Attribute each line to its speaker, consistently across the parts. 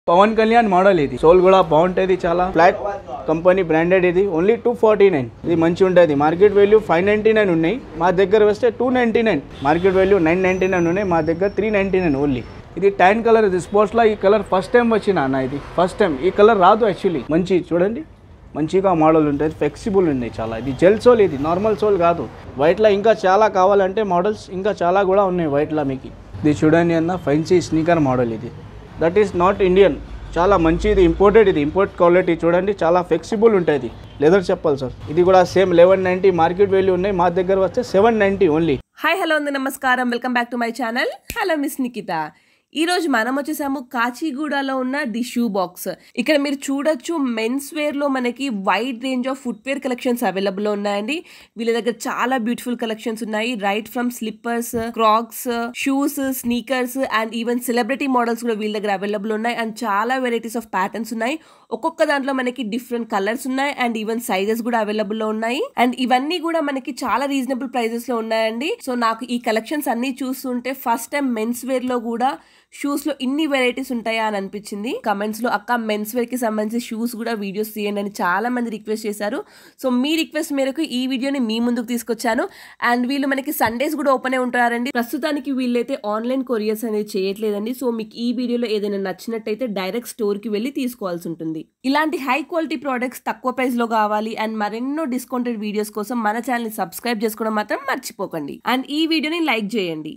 Speaker 1: Pawan Kalyan model ఇది sole కూడా బాగుంటుంది చాలా ఫ్లాట్ కంపెనీ బ్రాండెడ్ ఇది ఓన్లీ టూ ఫార్టీ నైన్ ఇది మంచి ఉంటుంది market value five ninety nine ఉన్నాయి మా దగ్గర వస్తే two ninety nine market value nine ninety nine ఉన్నాయి మా దగ్గర త్రీ నైంటీ నైన్ ఓన్లీ ఇది టైన్ కలర్ ఇది స్పోర్ట్స్లో ఈ కలర్ ఫస్ట్ టైం వచ్చిన అన్న ఇది ఫస్ట్ టైం ఈ కలర్ రాదు యాక్చువల్లీ మంచి చూడండి మంచిగా మోడల్ ఉంటుంది ఫ్లెక్సిబుల్ ఉంది చాలా ఇది జెల్ సోల్ ఇది నార్మల్ సోల్ కాదు వైట్లో ఇంకా చాలా కావాలంటే మోడల్స్ ఇంకా చాలా కూడా ఉన్నాయి వైట్లో మీకు ఇది చూడండి అన్న ఫైన్సీ స్నీకర్ మోడల్ ఇది దట్ ఈస్ నాట్ ఇండియన్ చాలా మంచి ఇది ఇంపోర్టెడ్ ఇది ఇంపోర్ట్ క్వాలిటీ చూడండి చాలా ఫ్లెక్సిబుల్ ఉంటుంది లెదర్ చెప్పాలి సార్ ఇది కూడా same eleven ninety market value ఉన్నాయి మా దగ్గర వస్తే seven ninety only
Speaker 2: hi hello అండి నమస్కారం welcome back to my channel hello miss Nikita ఈ రోజు మనం వచ్చేసాము కాచిగూడలో ఉన్న ది షూ బాక్స్ ఇక్కడ మీరు చూడొచ్చు మెన్స్ వేర్ లో మనకి wide range of footwear collections available లో ఉన్నాయండి వీళ్ళ దగ్గర చాలా బ్యూటిఫుల్ కలెక్షన్స్ ఉన్నాయి right from slippers crocs shoes sneakers and even celebrity models కూడా వీళ్ళ దగ్గర అవైలబుల్ ఉన్నాయి అండ్ చాలా వెరైటీస్ ఆఫ్ ప్యాటర్న్స్ ఉన్నాయి ఒక్కొక్క దాంట్లో మనకి డిఫరెంట్ కలర్స్ ఉన్నాయి అండ్ ఈవెన్ సైజెస్ కూడా అవైలబుల్ లో ఉన్నాయి అండ్ ఇవన్నీ కూడా మనకి చాలా రీజనబుల్ ప్రైజెస్ లో ఉన్నాయండి సో నాకు ఈ కలెక్షన్స్ అన్ని చూస్తుంటే ఫస్ట్ టైం మెన్స్ వేర్ లో కూడా షూస్ లో ఇన్ని వెరైటీస్ ఉంటాయా అని అనిపించింది కమెంట్స్ లో అక్క మెన్స్ వేర్ కి సంబంధించి షూస్ కూడా వీడియోస్ తీయండి అని చాలా మంది రిక్వెస్ట్ చేశారు సో మీ రిక్వెస్ట్ మేరకు ఈ వీడియోని మీ ముందుకు తీసుకొచ్చాను అండ్ వీళ్ళు మనకి సండేస్ కూడా ఓపెన్ అయి ఉంటారండి ప్రస్తుతానికి వీళ్ళైతే ఆన్లైన్ కొరియర్స్ అనేది చేయట్లేదండి సో మీకు ఈ వీడియోలో ఏదైనా నచ్చినట్టయితే డైరెక్ట్ స్టోర్ కి వెళ్ళి తీసుకోవాల్సి ఉంటుంది ఇలాంటి హై క్వాలిటీ ప్రోడక్ట్స్ తక్కువ ప్రైస్ లో కావాలి అండ్ మరెన్నో డిస్కౌంటెడ్ వీడియోస్ కోసం మన ఛానల్ ని సబ్స్క్రైబ్ చేసుకోవడం మాత్రం మర్చిపోకండి అండ్ ఈ వీడియోని లైక్ చేయండి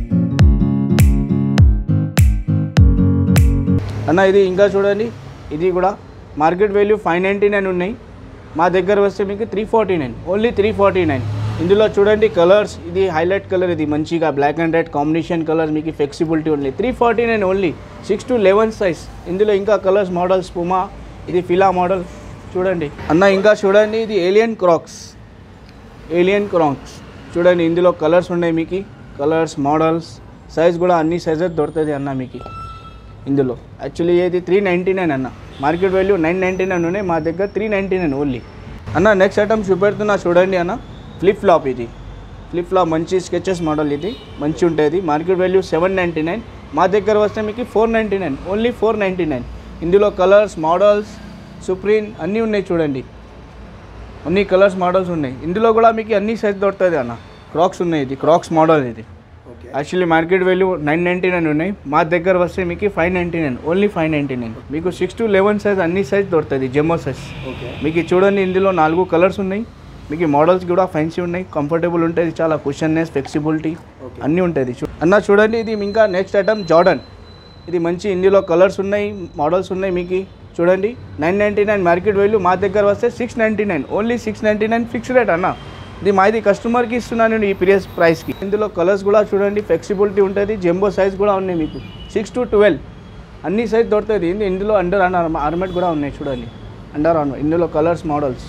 Speaker 1: అన్న ఇది ఇంకా చూడండి ఇది కూడా market value five ninety nine ఉన్నాయి మా దగ్గర వస్తే మీకు three forty nine only three forty nine ఇందులో చూడండి కలర్స్ ఇది హైలైట్ కలర్ ఇది మంచిగా black and red combination colour మీకు ఫ్లెక్సిబిలిటీ ఉంది three forty nine only six to eleven size ఇందులో ఇంకా కలర్స్ మోడల్స్ పుమా ఇది ఫిలా మోడల్ చూడండి అన్న ఇంకా చూడండి ఇది ఏలియన్ క్రాక్స్ ఏలియన్ క్రాక్స్ చూడండి ఇందులో కలర్స్ ఉన్నాయి మీకు కలర్స్ మోడల్స్ సైజ్ కూడా అన్ని సైజెస్ దొరుకుతుంది అన్న మీకు ఇందులో యాక్చువల్లీ ఇది త్రీ నైంటీ నైన్ అన్న market value nine ninety nine ఉన్నాయి మా దగ్గర త్రీ నైంటీ నైన్ ఓన్లీ అన్న నెక్స్ట్ ఐటమ్ చూపెడుతున్నా చూడండి అన్న ఫ్లిప్ ఫ్లాప్ ఇది ఫ్లిప్ ఫ్లాప్ మంచి స్కెచెస్ మోడల్ ఇది మంచి ఉంటుంది market value seven ninety nine మా దగ్గర వస్తే మీకు four ninety nine only four ninety nine ఇందులో కలర్స్ మోడల్స్ సుప్రీం అన్నీ ఉన్నాయి చూడండి అన్ని కలర్స్ మోడల్స్ ఉన్నాయి ఇందులో కూడా మీకు అన్ని సైజ్ దొరుకుతుంది అన్న క్రాక్స్ ఉన్నాయి ఇది క్రాక్స్ మోడల్ ఇది actually market value nine ninety nine ఉన్నాయి మా దగ్గర వస్తే మీకు five ninety nine only five ninety nine మీకు సిక్స్ టు లెవెన్ సైజ్ అన్ని సైజ్ దొరుకుతుంది జెమో సైజ్ మీకు చూడండి ఇందులో నాలుగు కలర్స్ ఉన్నాయి మీకు మోడల్స్ కూడా ఫ్యాన్సీ ఉన్నాయి కంఫర్టబుల్ ఉంటుంది చాలా కుషన్నెస్ ఫ్లెక్సిబిలిటీ అన్నీ ఉంటుంది చూ- అన్న చూడండి ఇది ఇంకా నెక్స్ట్ ఐటమ్ జార్డన్ ఇది మంచి ఇందులో కలర్స్ ఉన్నాయి మోడల్స్ ఉన్నాయి మీకు చూడండి nine ninety nine market value మా దగ్గర వస్తే six ninety nine only six ninety nine fix rate అన్న ఇది మాది కస్టమర్కి ఇస్తున్నాను నేను ఈ ప్రియస్ ప్రైస్కి ఇందులో కలర్స్ కూడా చూడండి ఫ్లెక్సిబిలిటీ ఉంటుంది జంబో సైజ్ కూడా ఉన్నాయి మీకు సిక్స్ టు ట్వెల్వ్ అన్ని సైజ్ దొరుకుతుంది ఇందు- ఇందులో అండర్ ఆర్మెంట్ కూడా ఉన్నాయి చూడండి అండర్ ఆర్మెంట్ ఇందులో కలర్స్ మోడల్స్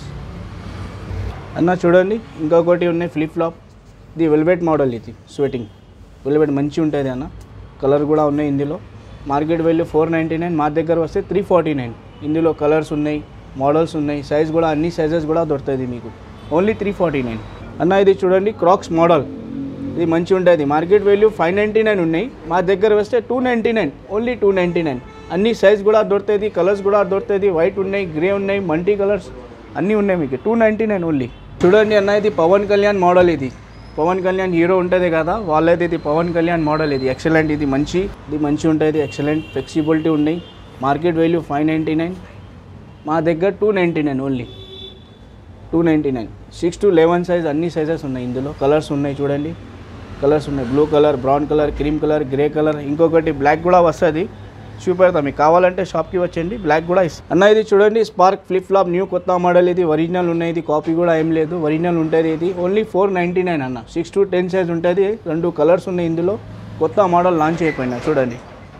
Speaker 1: అన్న చూడండి ఇంకొకటి ఉన్నాయి ఫ్లిప్ ఫ్లాప్ ఇది వెల్వెట్ మోడల్ ఇది స్వెటింగ్ వెల్వెట్ మంచి ఉంటుంది అన్న కలర్ కూడా ఉన్నాయి ఇందులో market value four ninety nine మా దగ్గర వస్తే త్రీ ఫార్టీ నైన్ ఇందులో కలర్స్ ఉన్నాయి మోడల్స్ ఉన్నాయి సైజ్ కూడా అన్ని సైజెస్ కూడా దొరుకుతుంది మీకు ఓన్లీ త్రీ ఫార్టీ నైన్ అన్న ఇది చూడండి క్రాక్స్ మోడల్ ఇది మంచి ఉంటుంది market value five ninety nine ఉన్నాయి మా దగ్గర వస్తే two ninety nine only two ninety nine అన్ని సైజ్ కూడా దొరుకుతుంది కలర్స్ కూడా దొరుకుతుంది వైట్ ఉన్నాయి గ్రే ఉన్నాయి మల్టీ కలర్స్ అన్నీ ఉన్నాయి మీకు టూ నైంటీ నైన్ ఓన్లీ చూడండి అన్న ఇది పవన్ కళ్యాణ్ మోడల్ ఇది పవన్ కళ్యాణ్ హీరో ఉంటుంది కదా వాళ్ళది ఇది పవన్ కళ్యాణ్ మోడల్ ఇది ఎక్సలెంట్ ఇది మంచి ఇది మంచి ఉంటుంది ఎక్సలెంట్ ఫ్లెక్సిబిలిటీ ఉన్నాయి market value five ninety nine మా దగ్గర two ninety nine only two ninety nine six to eleven size అన్ని సైజెస్ ఉన్నాయి ఇందులో కలర్స్ ఉన్నాయి చూడండి కలర్స్ ఉన్నాయి blue colour brown colour cream colour grey colour ఇంకొకటి బ్లాక్ కూడా వస్తుంది చూపెడతాం మీకు కావాలంటే షాప్కి వచ్చండి బ్లాక్ కూడా ఇస్తాం అన్న ఇది చూడండి స్పార్క్ ఫ్లిప్ ఫ్లాప్ న్యూ కొత్త మోడల్ ఇది ఒరిజినల్ ఉన్నాయి ఇది కాపీ కూడా ఏం లేదు ఒరిజినల్ ఉంటుంది ఇది ఓన్లీ ఫోర్ నైంటీ నైన్ అన్న సిక్స్ టు టెన్ సైజ్ ఉంటుంది రెండు కలర్స్ ఉన్నాయి ఇందులో కొత్త మోడల్ లాంచ్ అయిపోయినా చూడండి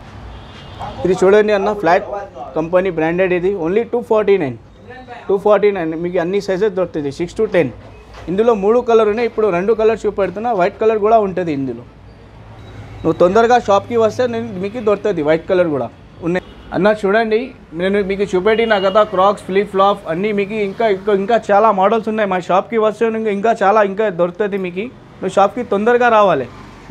Speaker 1: ఇది చూడండి అన్న ఫ్లాట్ కంపెనీ బ్రాండెడ్ ఇది only two forty nine two forty nine మీకు అన్ని సైజెస్ దొరుకుతుంది సిక్స్ టు టెన్ ఇందులో మూడు కలర్ ఉన్నాయి ఇప్పుడు రెండు కలర్ చూపెడుతున్నా వైట్ కలర్ కూడా ఉంటుంది ఇందులో నువ్వు తొందరగా షాప్కి వస్తే నేను మీకు దొరుకుతుంది వైట్ కలర్ కూడా ఉన్నాయి అన్న చూడండి నేను మీకు చూపెట్టిన కదా క్రాక్స్ ఫ్లిప్ ఫ్లాప్ అన్నీ మీకు ఇంకా ఇంకా ఇంకా చాలా మోడల్స్ ఉన్నాయి మా షాప్కి వస్తే ఇంకా ఇంకా చాలా ఇంకా దొరుకుతుంది మీకు నువ్వు షాప్కి తొందరగా రావాలి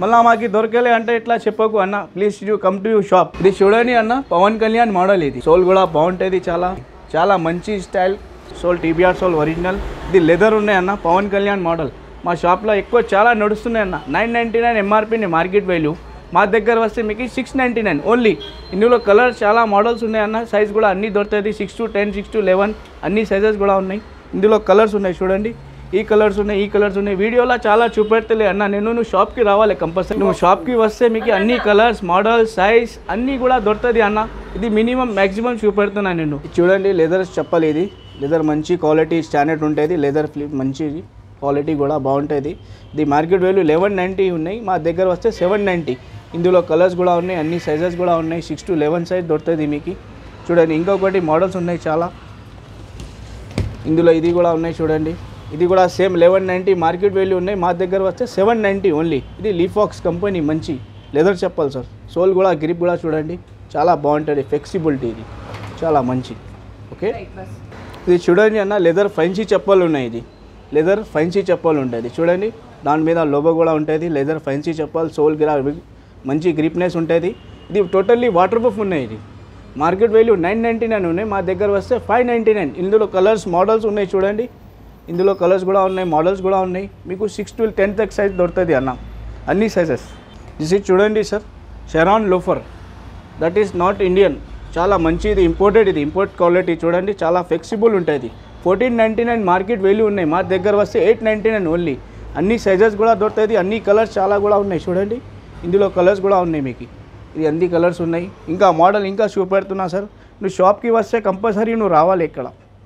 Speaker 1: మళ్ళీ మాకు దొరకలే అంటే ఇట్లా చెప్పకు అన్న please you come to you shop ఇది చూడండి అన్న పవన్ కళ్యాణ్ మోడల్ ఇది సోల్ కూడా బాగుంటుంది చాలా చాలా మంచి style sole TBR sole original ఇది లెదర్ ఉన్నాయి అన్న పవన్ కళ్యాణ్ మోడల్ మా షాప్లో ఎక్కువ చాలా నడుస్తున్నాయి అన్న నైన్ నైంటీ నైన్ ఎంఆర్పీని మార్కెట్ వాల్యూ మా దగ్గర వస్తే మీకు సిక్స్ నైంటీ నైన్ ఓన్లీ ఇందులో కలర్స్ చాలా మోడల్స్ ఉన్నాయి అన్న సైజ్ కూడా అన్నీ దొరుకుతుంది six to ten six to eleven అన్ని సైజెస్ కూడా ఉన్నాయి ఇందులో కలర్స్ ఉన్నాయి చూడండి ఈ కలర్స్ ఉన్నాయి ఈ కలర్స్ ఉన్నాయి వీడియోలో చాలా చూపెడతలే అన్న నేను నువ్వు షాప్కి రావాలి కంపల్సరీ నువ్వు షాప్కి వస్తే మీకు అన్ని కలర్స్ మోడల్స్ సైజ్ అన్నీ కూడా దొరుకుతుంది అన్న ఇది మినిమం మ్యాక్సిమం చూపెడుతున్నా నేను ఇది చూడండి లెదర్ చెప్పాలి ఇది లెదర్ మంచి క్వాలిటీ స్టాండర్డ్ ఉంటుంది లెదర్ ఫ్లిప్ మంచి క్వాలిటీ కూడా బాగుంటుంది ఇది మార్కెట్ వాల్యూ లెవెన్ నైంటీ ఉన్నాయి మా దగ్గర వస్తే సెవెన్ నైంటీ ఇందులో కలర్స్ కూడా ఉన్నాయి అన్ని సైజెస్ కూడా ఉన్నాయి సిక్స్ టు లెవెన్ సైజ్ దొరుకుతుంది మీకు చూడండి ఇంకొకటి మోడల్స్ ఉన్నాయి చాలా ఇందులో ఇది కూడా ఉన్నాయి చూడండి ఇది కూడా same eleven ninety market value ఉన్నాయి మా దగ్గర వస్తే సెవెన్ నైంటీ ఓన్లీ ఇది లీఫాక్స్ కంపెనీ మంచి లెదర్ చెప్పాలి సార్ సోల్ కూడా గ్రిప్ కూడా చూడండి చాలా బాగుంటుంది ఫ్లెక్సిబిలిటీ ఇది చాలా మంచి ఓకే ఇది చూడండి అన్న లెదర్ ఫైన్సీ చెప్పలు ఉన్నాయి ఇది లెదర్ ఫైన్సీ చెప్పలు ఉంటుంది చూడండి దాని మీద లోబో కూడా ఉంటుంది లెదర్ ఫైన్సీ చెప్పలు సోల్ గిరా మంచి గ్రిప్నెస్ ఉంటుంది ఇది టోటల్లీ వాటర్ ప్రూఫ్ ఉన్నాయి ఇది market value nine ninety nine ఉన్నాయి మా దగ్గర వస్తే ఫైవ్ నైంటీ నైన్ ఇందులో కలర్స్ మోడల్స్ ఉన్నాయి చూడండి ఇందులో కలర్స్ కూడా ఉన్నాయి మోడల్స్ కూడా ఉన్నాయి మీకు సిక్స్ టు టెన్త్ ఎక్ సైజ్ దొరుకుతుంది అన్న అన్ని సైజెస్ దిస్ ఇది చూడండి సార్ షెరాన్ loafer that is not Indian చాలా మంచిది ఇంపోర్టెడ్ ఇది ఇంపోర్ట్ క్వాలిటీ చూడండి చాలా ఫ్లెక్సిబుల్ ఉంటుంది fourteen ninety nine market value ఉన్నాయి మా దగ్గర వస్తే ఎయిట్ నైంటీ నైన్ ఓన్లీ అన్ని సైజెస్ కూడా దొరుకుతుంది అన్ని కలర్స్ చాలా కూడా ఉన్నాయి చూడండి ఇందులో కలర్స్ కూడా ఉన్నాయి మీకు ఇది అన్ని కలర్స్ ఉన్నాయి ఇంకా మోడల్ ఇంకా చూపెడుతున్నా సార్ నువ్వు షాప్కి వస్తే కంపల్సరీ నువ్వు రావాలి ఇక్కడ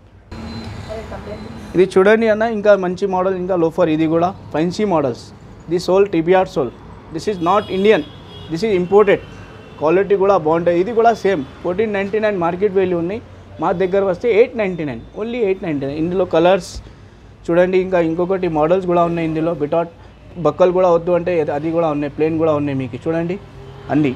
Speaker 1: ఇది చూడండి అన్న ఇంకా మంచి మోడల్ ఇంకా లోఫర్ ఇది కూడా fancy models the sole TBR sole this is not Indian this is imported quality కూడా బాగుంటుంది ఇది కూడా same fourteen ninety nine market value ఉన్నాయి మా దగ్గర వస్తే eight ninety nine only eight ninety nine ఇందులో కలర్స్ చూడండి ఇంకా ఇంకొకటి మోడల్స్ కూడా ఉన్నాయి ఇందులో బిటాట్ బక్కలు కూడా వద్దు అంటే అది కూడా ఉన్నాయి ప్లేన్ కూడా ఉన్నాయి మీకు చూడండి అన్నీ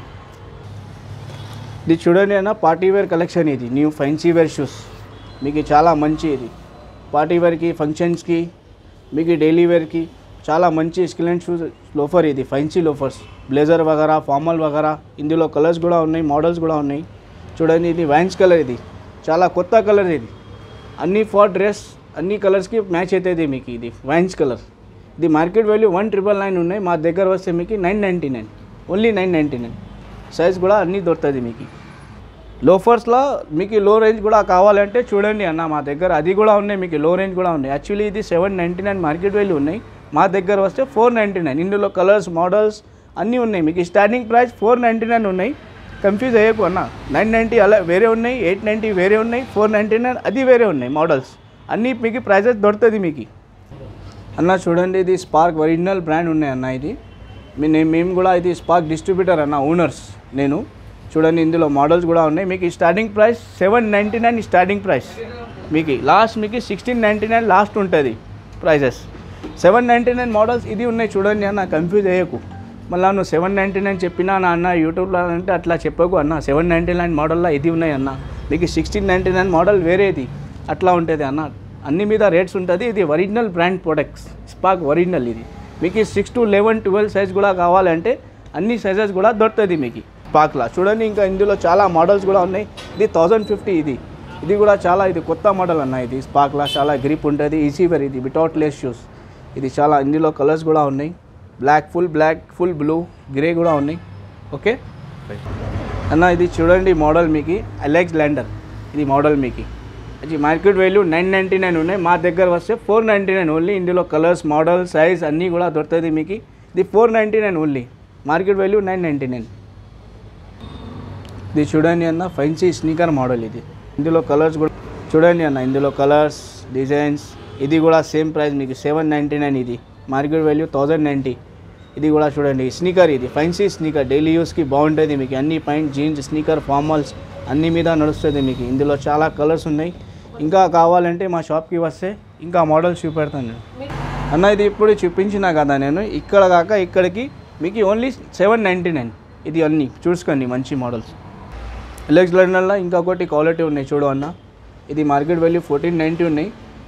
Speaker 1: ఇది చూడండి అన్న పార్టీ వేర్ కలెక్షన్ ఇది న్యూ ఫైన్సీ వేర్ షూస్ మీకు చాలా మంచి ఇది పార్టీ వేర్కి ఫంక్షన్స్కి మీకు డైలీ వేర్కి చాలా మంచి స్కిలెంట్ షూస్ లోఫర్ ఇది ఫైన్సీ లోఫర్స్ బ్లేజర్ వగరా ఫార్మల్ వగరా ఇందులో కలర్స్ కూడా ఉన్నాయి మోడల్స్ కూడా ఉన్నాయి చూడండి ఇది వైన్స్ కలర్ ఇది చాలా కొత్త కలర్ ఇది అన్ని ఫార్ డ్రెస్ అన్ని కలర్స్కి మ్యాచ్ అవుతుంది మీకు ఇది వైన్స్ కలర్ ఇది market value one triple nine ఉన్నాయి మా దగ్గర వస్తే మీకు nine ninety nine only nine ninety nine size కూడా అన్నీ దొరుకుతుంది మీకు లోఫర్స్లో మీకు లో రేంజ్ కూడా కావాలంటే చూడండి అన్న మా దగ్గర అది కూడా ఉన్నాయి మీకు లో రేంజ్ కూడా ఉన్నాయి యాక్చువల్లీ ఇది seven ninety nine market value ఉన్నాయి మా దగ్గర వస్తే ఫోర్ నైంటీ నైన్ ఇందులో కలర్స్ మోడల్స్ అన్నీ ఉన్నాయి మీకు starting price four ninety nine ఉన్నాయి కన్ఫ్యూజ్ అయ్యకు అన్న నైన్ నైంటీ అలా వేరే ఉన్నాయి ఎయిట్ నైంటీ వేరే ఉన్నాయి ఫోర్ నైంటీ నైన్ అది వేరే ఉన్నాయి మోడల్స్ అన్నీ మీకు ప్రైజెస్ దొరుకుతుంది మీకు అన్న చూడండి ఇది స్పార్క్ ఒరిజినల్ బ్రాండ్ ఉన్నాయి అన్న ఇది మీ- నేను మేము కూడా ఇది స్పార్క్ డిస్ట్రిబ్యూటర్ అన్న ఓనర్స్ నేను చూడండి ఇందులో మోడల్స్ కూడా ఉన్నాయి మీకు ఈ starting price seven ninety nine starting price మీకు లాస్ట్ మీకు సిక్స్టీన్ నైంటీ నైన్ లాస్ట్ ఉంటుంది prices seven ninety nine models ఇది ఉన్నాయి చూడండి అన్న కన్ఫ్యూజ్ అయ్యకు మళ్ళీ నువ్వు సెవెన్ నైంటీ నైన్ చెప్పినా నా అన్న యూట్యూబ్లో అంటే అట్లా చెప్పకు అన్న సెవెన్ నైంటీ నైన్ మోడల్లో ఇది ఉన్నాయి అన్న మీకు సిక్స్టీన్ నైంటీ నైన్ మోడల్ వేరేది అట్లా ఉంటుంది అన్న అన్ని మీద రేట్స్ ఉంటుంది ఇది original brand products Sparx original ఇది మీకు six to eleven twelve size కూడా కావాలంటే అన్ని సైజెస్ కూడా దొరుకుతుంది మీకు స్పాక్లా చూడండి ఇంకా ఇందులో చాలా మోడల్స్ కూడా ఉన్నాయి ఇది థౌజండ్ ఫిఫ్టీ ఇది ఇది కూడా చాలా ఇది కొత్త మోడల్ అన్న ఇది స్పాక్లా చాలా గ్రిప్ ఉంటుంది ఈజీ వేర్ ఇది వితౌట్ లెస్ షూస్ ఇది చాలా ఇందులో కలర్స్ కూడా ఉన్నాయి black full black full blue grey కూడా ఉన్నాయి ఓకే అన్న ఇది చూడండి మోడల్ మీకు అలెక్స్ ల్యాండర్ ఇది మోడల్ మీకు ఇది market value nine ninety nine ఉన్నాయి మా దగ్గర వస్తే ఫోర్ నైంటీ నైన్ ఓన్లీ ఇందులో కలర్స్ మోడల్ సైజ్ అన్నీ కూడా దొరుకుతుంది మీకు ఇది four ninety nine only market value nine ninety nine ఇది చూడండి అన్న ఫైన్సీ స్నీకర్ మోడల్ ఇది ఇందులో కలర్స్ కూడా చూడండి అన్న ఇందులో కలర్స్ డిజైన్స్ ఇది కూడా సేమ్ ప్రైస్ మీకు సెవెన్ నైంటీ నైన్ ఇది మార్కెట్ వాల్యూ థౌజండ్ నైంటీ ఇది కూడా చూడండి స్నీకర్ ఇది ఫైన్సీ స్నీకర్ డైలీ యూస్కి బాగుంటుంది మీకు అన్ని పాయింట్ జీన్స్ స్నీకర్ ఫార్మల్స్ అన్ని మీద నడుస్తుంది మీకు ఇందులో చాలా కలర్స్ ఉన్నాయి ఇంకా కావాలంటే మా షాప్కి వస్తే ఇంకా మోడల్స్ చూపెడతాను నేను అన్న ఇది ఇప్పుడు చూపించిన కదా నేను ఇక్కడ కాక ఇక్కడికి మీకు ఓన్లీ సెవెన్ నైంటీ నైన్ ఇది అన్నీ చూసుకోండి మంచి మోడల్స్ ఎలెక్స్ లండన్లో ఇంకొకటి క్వాలిటీ ఉన్నాయి చూడు అన్న ఇది మార్కెట్ వాల్యూ ఫోర్టీన్ నైంటీ ఉన్నాయి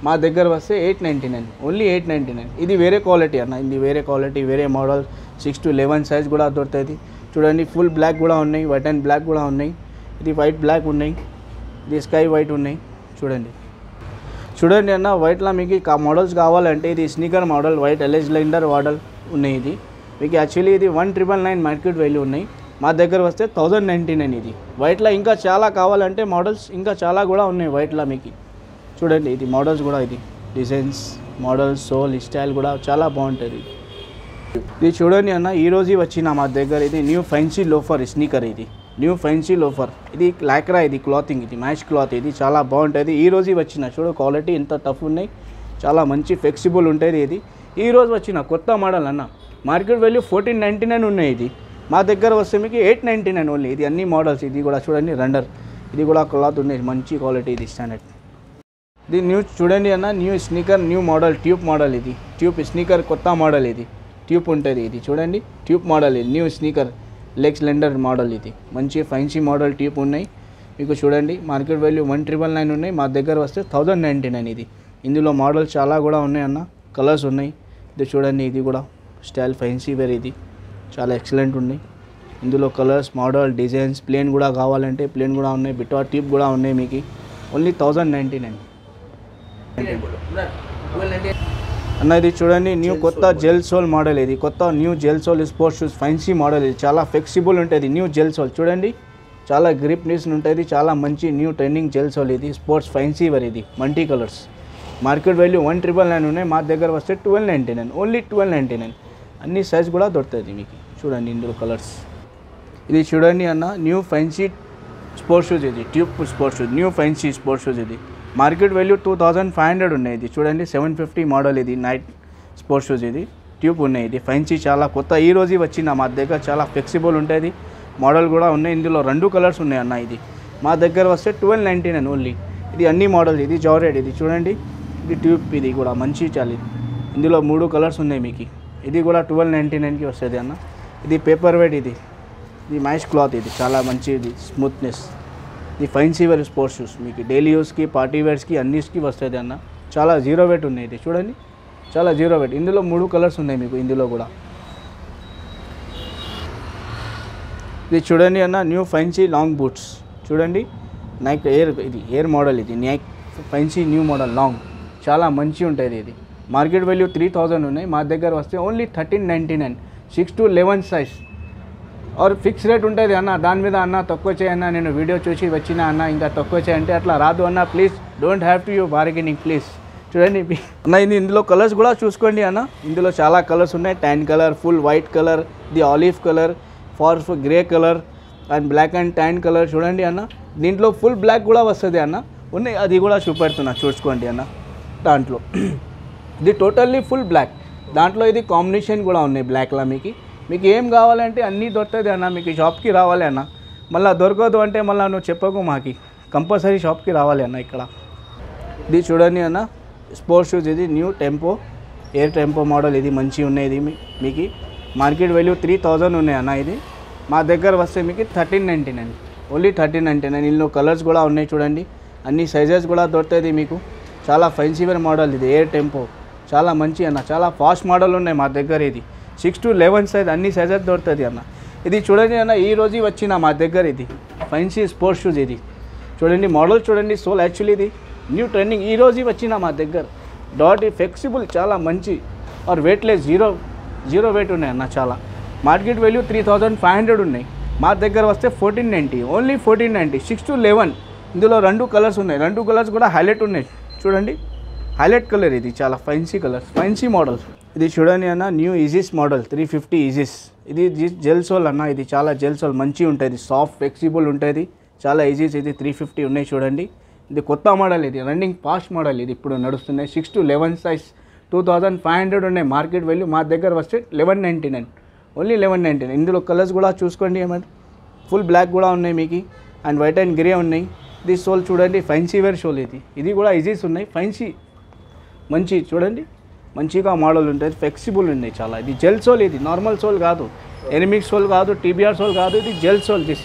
Speaker 1: మా దగ్గర వస్తే eight ninety nine only eight ninety nine ఇది వేరే క్వాలిటీ అన్న ఇది వేరే క్వాలిటీ వేరే model six to eleven size కూడా దొరుకుతుంది చూడండి ఫుల్ బ్లాక్ కూడా ఉన్నాయి వైట్ అండ్ బ్లాక్ కూడా ఉన్నాయి ఇది వైట్ బ్లాక్ ఉన్నాయి ఇది స్కై వైట్ ఉన్నాయి చూడండి చూడండి అన్న వైట్లో మీకు కా మోడల్స్ కావాలంటే ఇది స్నీకర్ మోడల్ వైట్ ఎల్ఎస్ లైండర్ మోడల్ ఉన్నాయి ఇది మీకు యాక్చువల్లీ ఇది one triple nine market value ఉన్నాయి మా దగ్గర వస్తే థౌజండ్ నైంటీ నైన్ ఇది వైట్లో ఇంకా చాలా కావాలంటే మోడల్స్ ఇంకా చాలా కూడా ఉన్నాయి వైట్లో మీకు చూడండి ఇది మోడల్స్ కూడా ఇది డిజైన్స్ మోడల్స్ సోల్ స్టైల్ కూడా చాలా బాగుంటుంది ఇది చూడండి అన్న ఈ రోజు వచ్చిన మా దగ్గర ఇది న్యూ ఫెన్సీ లోఫర్ స్నీకర్ ఇది న్యూ ఫెన్సీ లోఫర్ ఇది లాక్రా ఇది క్లాతింగ్ ఇది మ్యాచ్ క్లాత్ ఇది చాలా బాగుంటుంది ఈ రోజు వచ్చిన చూడు క్వాలిటీ ఎంత టఫ్ ఉన్నాయి చాలా మంచి ఫ్లెక్సిబుల్ ఉంటుంది ఇది ఈ రోజు వచ్చిన కొత్త మోడల్ అన్న market value fourteen ninety nine ఉన్నాయి ఇది మా దగ్గర వస్తే మీకు ఎయిట్ నైంటీ నైన్ ఓన్లీ ఇది అన్ని మోడల్స్ ఇది కూడా చూడండి రండర్ ఇది కూడా క్లాత్ ఉన్నాయి మంచి క్వాలిటీ ఇది స్టాండర్డ్ ఇది న్యూ చూడండి అన్న new sneaker new model tube model ఇది ట్యూబ్ స్నీకర్ కొత్త మోడల్ ఇది ట్యూబ్ ఉంటుంది ఇది చూడండి ట్యూబ్ మోడల్ ఇది న్యూ స్నీకర్ లెగ్స్ లెండర్ మోడల్ ఇది మంచి ఫైన్సీ మోడల్ ట్యూబ్ ఉన్నాయి మీకు చూడండి market value one triple nine ఉన్నాయి మా దగ్గర వస్తే థౌజండ్ నైంటీ నైన్ ఇది ఇందులో మోడల్స్ చాలా కూడా ఉన్నాయి అన్న కలర్స్ ఉన్నాయి ఇది చూడండి ఇది కూడా స్టైల్ ఫైన్సీ వేర్ ఇది చాలా ఎక్సలెంట్ ఉన్నాయి ఇందులో కలర్స్ మోడల్ డిజైన్స్ ప్లేన్ కూడా కావాలంటే ప్లేన్ కూడా ఉన్నాయి బిటా ట్యూబ్ కూడా ఉన్నాయి మీకు ఓన్లీ థౌజండ్ నైంటీ నైన్ అన్న ఇది చూడండి న్యూ కొత్త జెల్ సోల్ మోడల్ ఇది కొత్త new gel sole sports shoes fancy model ఇది చాలా ఫ్లెక్సిబుల్ ఉంటుంది న్యూ జెల్ సోల్ చూడండి చాలా గ్రిప్నెస్ ఉంటుంది చాలా మంచి న్యూ ట్రెండింగ్ జెల్ సోల్ ఇది స్పోర్ట్స్ ఫైన్సీ వర్ ఇది multi colours market value one triple nine ఉన్నాయి మా దగ్గర వస్తే twelve ninety nine only twelve ninety nine అన్ని సైజ్ కూడా దొరుకుతుంది మీకు చూడండి ఇందులో కలర్స్ ఇది చూడండి అన్న న్యూ ఫైన్సీ స్పోర్ట్స్ షూస్ ఇది tube sports shoes new fancy sports shoes ఇది market value two thousand five hundred ఉన్నాయి ఇది చూడండి సెవెన్ ఫిఫ్టీ మోడల్ ఇది నైట్ స్పోర్ట్స్ షూస్ ఇది ట్యూబ్ ఉన్నాయి ఇది ఫైన్సీ చాలా కొత్త ఈ రోజు వచ్చిన మా దగ్గర చాలా ఫ్లెక్సిబుల్ ఉంటుంది మోడల్ కూడా ఉన్నాయి ఇందులో రెండు కలర్స్ ఉన్నాయి అన్న ఇది మా దగ్గర వస్తే ట్వెల్వ్ నైంటీ నైన్ ఓన్లీ ఇది అన్ని మోడల్స్ ఇది జారెడ్ ఇది చూడండి ఇది ట్యూబ్ ఇది కూడా మంచి చాలి ఇందులో మూడు కలర్స్ ఉన్నాయి మీకు ఇది కూడా ట్వెల్వ్ నైంటీ నైన్కి వస్తుంది అన్న ఇది పేపర్ వెయిట్ ఇది ఇది మ్యాష్ క్లాత్ ఇది చాలా మంచిది స్మూత్నెస్ ఇది ఫైన్ సీవర్ స్పోర్ట్స్ షూస్ మీకు డైలీ యూస్కి పార్టీ వేర్స్కి అన్నిటికి వస్తుంది అన్న చాలా జీరో వెయిట్ ఉన్నాయి ఇది చూడండి చాలా జీరో వెయిట్ ఇందులో మూడు కలర్స్ ఉన్నాయి మీకు ఇందులో కూడా ఇది చూడండి అన్న న్యూ ఫైన్సీ లాంగ్ బూట్స్ చూడండి నైక్ ఎయిర్ ఇది ఎయిర్ మోడల్ ఇది Nike fancy new model long చాలా మంచి ఉంటుంది ఇది మార్కెట్ వాల్యూ త్రీ థౌజండ్ ఉన్నాయి మా దగ్గర వస్తే only thirteen ninety nine six to eleven size or fix rate ఉంటుంది అన్న దాని మీద అన్న తక్కువ చేయన్న నేను వీడియో చూసి వచ్చిన అన్న ఇంకా తక్కువ చేయంటే అట్లా రాదు అన్న please don't have to you bargaining please చూడండి మీ- అన్న ఇది ఇందులో కలర్స్ కూడా చూసుకోండి అన్న ఇందులో చాలా కలర్స్ ఉన్నాయి tan colour full white colour the olive colour for grey colour and black and tan colour చూడండి అన్న దీంట్లో ఫుల్ బ్లాక్ కూడా వస్తుంది అన్న ఉన్నాయి అది కూడా చూపెడుతున్నా చూసుకోండి అన్న దాంట్లో ఇది టోటల్లీ ఫుల్ బ్లాక్ దాంట్లో ఇది కాంబినేషన్ కూడా ఉన్నాయి బ్లాక్లో మీకు మీకు ఏం కావాలంటే అన్నీ దొరుకుతుంది అన్న మీకు షాప్కి రావాలి అన్న మళ్ళీ దొరకదు అంటే మళ్ళీ నువ్వు చెప్పకు మాకి కంపల్సరీ షాప్కి రావాలి అన్న ఇక్కడ ఇది చూడండి అన్న స్పోర్ట్స్ షూస్ ఇది new tempo air tempo model ఇది మంచిగా ఉన్నాయి ఇది మీ- మీకు మార్కెట్ వాల్యూ త్రీ థౌజండ్ ఉన్నాయి అన్న ఇది మా దగ్గర వస్తే మీకు thirteen ninety nine only thirteen ninety nine ఇందులో కలర్స్ కూడా ఉన్నాయి చూడండి అన్ని సైజెస్ కూడా దొరుకుతుంది మీకు చాలా ఫెన్సీవర్ మోడల్ ఇది ఎయిర్ టెంపో చాలా మంచి అన్న చాలా ఫాస్ట్ మోడల్ ఉన్నాయి మా దగ్గర ఇది సిక్స్ టు లెవెన్ సైజ్ అన్ని సైజెస్ దొరుకుతుంది అన్న ఇది చూడండి అన్న ఈ రోజు వచ్చిన మా దగ్గర ఇది ఫైన్సీ స్పోర్ట్స్ షూస్ ఇది చూడండి మోడల్ చూడండి సోల్ యాక్చువల్లీ ఇది న్యూ ట్రెండింగ్ ఈ రోజు వచ్చిన మా దగ్గర డాట్ ఫ్లెక్సిబుల్ చాలా మంచి or weightless zero zero weight ఉన్నాయి అన్న చాలా market value three thousand five hundred ఉన్నాయి మా దగ్గర వస్తే fourteen ninety only fourteen ninety six to eleven ఇందులో రెండు కలర్స్ ఉన్నాయి రెండు కలర్స్ కూడా హైలైట్ ఉన్నాయి చూడండి హైలైట్ కలర్ ఇది చాలా ఫైన్సీ కలర్ ఫైన్సీ మోడల్ ఇది చూడండి అన్న న్యూ ఈజిస్ మోడల్ త్రీ ఫిఫ్టీ ఈజిస్ ఇది జెల్ సోల్ అన్న ఇది చాలా జెల్ సోల్ మంచి ఉంటుంది సాఫ్ట్ ఫ్లెక్సిబుల్ ఉంటుంది చాలా ఈజీస్ ఇది త్రీ ఫిఫ్టీ ఉన్నాయి చూడండి ఇది కొత్త మోడల్ ఇది రన్నింగ్ ఫాస్ట్ మోడల్ ఇది ఇప్పుడు నడుస్తున్నాయి six to eleven size two thousand five hundred ఉన్నాయి మార్కెట్ వాల్యూ మా దగ్గర వస్తే eleven ninety nine only eleven ninety nine ఇందులో కలర్స్ కూడా చూసుకోండి ఏమంటే ఫుల్ బ్లాక్ కూడా ఉన్నాయి మీకు అండ్ వైట్ అండ్ గ్రే ఉన్నాయి ఇది సోల్ చూడండి ఫైన్సీ వేర్ షోల్ ఇది ఇది కూడా ఈజీస్ ఉన్నాయి ఫైన్సీ మంచి చూడండి మంచిగా మోడల్ ఉంటుంది ఫ్లెక్సిబుల్ ఉన్నాయి చాలా ఇది జెల్ సోల్ ఇది నార్మల్ సోల్ కాదు ఎనిమిక్ సోల్ కాదు టీబీఆర్ సోల్ కాదు ఇది జెల్ సోల్ దిస్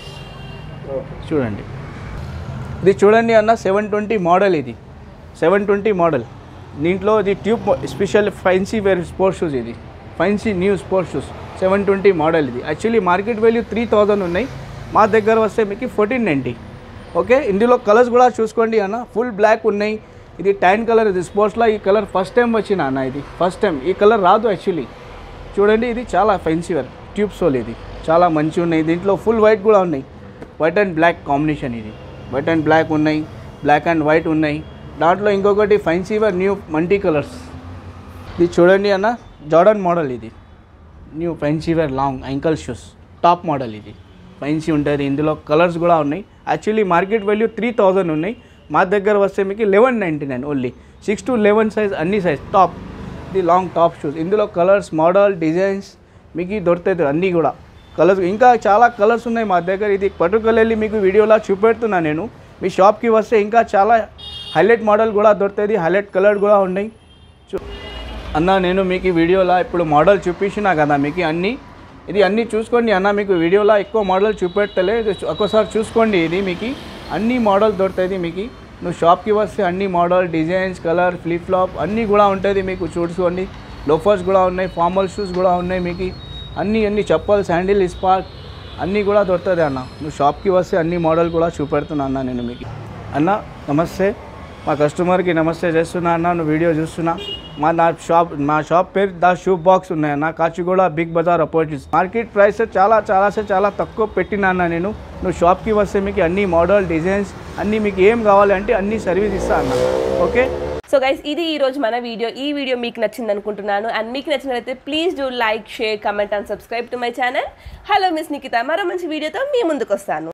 Speaker 1: చూడండి ఇది చూడండి అన్న సెవెన్ ట్వంటీ మోడల్ ఇది సెవెన్ ట్వంటీ మోడల్ దీంట్లో ఇది tube special fancy wear sports shoes ఇది fancy new sports shoes seven twenty model ఇది actually market value three thousand ఉన్నాయి మా దగ్గర వస్తే మీకు ఫోర్టీన్ నైంటీ ఓకే ఇందులో కలర్స్ కూడా చూసుకోండి అన్న ఫుల్ బ్లాక్ ఉన్నాయి ఇది టైన్ కలర్ ఇది స్పోర్ట్స్లో ఈ కలర్ ఫస్ట్ టైం వచ్చిన అన్న ఇది ఫస్ట్ టైం ఈ కలర్ రాదు యాక్చువల్లీ చూడండి ఇది చాలా ఫెన్సీ వేర్ ట్యూబ్ సోల్ ఇది చాలా మంచిగా ఉన్నాయి దీంట్లో ఫుల్ వైట్ కూడా ఉన్నాయి వైట్ అండ్ బ్లాక్ కాంబినేషన్ ఇది వైట్ అండ్ బ్లాక్ ఉన్నాయి బ్లాక్ అండ్ వైట్ ఉన్నాయి దాంట్లో ఇంకొకటి fancy wear new multi colours ఇది చూడండి అన్న జార్డన్ మోడల్ ఇది new fancy wear long ankle shoes top model ఇది ఫెన్సీ ఉంటుంది ఇందులో కలర్స్ కూడా ఉన్నాయి actually market value three thousand ఉన్నాయి మా దగ్గర వస్తే మీకు eleven ninety nine only six to eleven size అన్ని సైజ్ టాప్ ఇది లాంగ్ టాప్ షూస్ ఇందులో కలర్స్ మోడల్ డిజైన్స్ మీకు దొరుకుతాయి అన్నీ కూడా కలర్స్ ఇంకా చాలా కలర్స్ ఉన్నాయి మా దగ్గర ఇది పర్టికులర్లీ మీకు వీడియోలా చూపెడుతున్నా నేను మీ షాప్కి వస్తే ఇంకా చాలా హైలైట్ మోడల్ కూడా దొరుకుతుంది హైలైట్ కలర్ కూడా ఉన్నాయి చూ అన్న నేను మీకు ఈ వీడియోలో ఇప్పుడు మోడల్ చూపించినా కదా మీకు అన్నీ ఇది అన్నీ చూసుకోండి అన్న మీకు వీడియోలో ఎక్కువ మోడల్ చూపెట్టలే ఇది చూ- ఒక్కోసారి చూసుకోండి ఇది మీకు అన్ని మోడల్ దొరుకుతుంది మీకు నువ్వు షాప్కి వస్తే అన్ని model designs colour flip flop అన్నీ కూడా ఉంటుంది మీకు చూసుకోండి లోఫర్స్ కూడా ఉన్నాయి ఫార్మల్ షూస్ కూడా ఉన్నాయి మీకు అన్నీ అన్ని చెప్పల్ శాండిల్ స్పార్క్ అన్నీ కూడా దొరుకుతుంది అన్న నువ్వు షాప్కి వస్తే అన్ని మోడల్ కూడా చూపెడుతున్నా అన్న నేను మీకు అన్న నమస్తే మా కస్టమర్కి నమస్తే చేస్తున్నా అన్న నువ్వు వీడియో చూస్తున్నా మా నా షాప్ మా షాప్ పేరు ద షూ బాక్స్ ఉన్నాయన్న Kachiguda Big Bazaar opposite market price చాలా చాలా సే చాలా తక్కువ పెట్టినా అన్న నేను నువ్వు షాప్కి వస్తే మీకు అన్ని మోడల్ డిజైన్స్ అన్నీ మీకు ఏం కావాలి అంటే అన్ని సర్వీస్ ఇస్తా అన్న ఓకే
Speaker 2: సో గైస్ ఇది ఈ రోజు మన వీడియో ఈ వీడియో మీకు నచ్చింది అనుకుంటున్నాను అండ్ మీకు నచ్చినట్లయితే please do like share comment and subscribe to my channel hello miss Nikita మరో మంచి వీడియోతో మీ ముందుకు వస్తాను